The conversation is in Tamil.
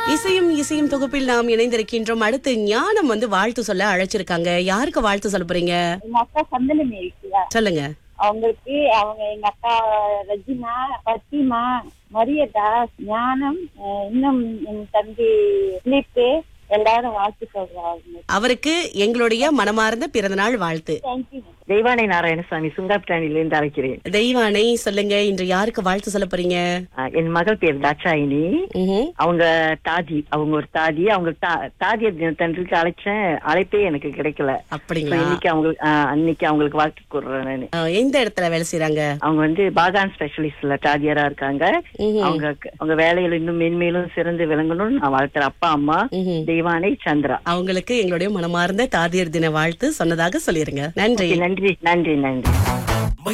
இசையும் இசையும் தொகுப்பில் நாம் இணைந்திருக்கின்றோம் அடுத்து ஞானம் வந்து வாழ்த்து சொல்ல அழைச்சிருக்காங்க யாருக்கு வாழ்த்து சொல்ல போறீங்க எங்க அக்கா சந்தனமே இருக்குல்ல சொல்லுங்க அவங்களுக்கு அவங்க எங்க அக்கா ரஜினா பத்திமா மரியதாஸ் ஞானம் அஹ் இன்னும் என் தம்பி பிலிப்பு எல்லாரும் வாழ்த்து சொல்றாங்க அவருக்கு எங்களுடைய மனமார்ந்த பிறந்தநாள் வாழ்த்து தேங்க்யூ தெய்வானை நாராயணசாமி சுங்காப்டானிலிருந்து அழைக்கிறேன் தெய்வானை சொல்லுங்க இன்று யாருக்கு வாழ்த்து சொல்ல போறீங்க ஆஹ் என் மகள் பேர் தாட்சாயினி ம்ஹும். அவங்க தாதி அவங்க ஒரு தாதி அவங்க தா- தாதியர் தினத்தன்றைக்கு அழைச்சேன் அழைப்பே எனக்கு கிடைக்கல So, அப்படிங்களா இன்னைக்கு அவங்களுக்கு ஆஹ் அன்னைக்கு அவங்களுக்கு வாழ்த்து கூறுறேன் நானு ஆ, எந்த இடத்துல வேலை செய்யறாங்க அவங்க வந்து பாகான் ஸ்பெஷலிஸ்ட்ல தாதியரா இருக்காங்க ம்ஹும். அவங்க அவங்க வேலையில இன்னும் மென்மேலும் சிறந்து விளங்கணும்னு நான் வாழ்த்துறேன் அப்பா அம்மா ம்ஹும். தெய்வானை சந்திரா அவங்களுக்கு எங்களுடைய மனமார்ந்த தாதியர் தின வாழ்த்து சொன்னதாக சொல்லிருங்க நன்றி நன்றி நன்றி நன்றி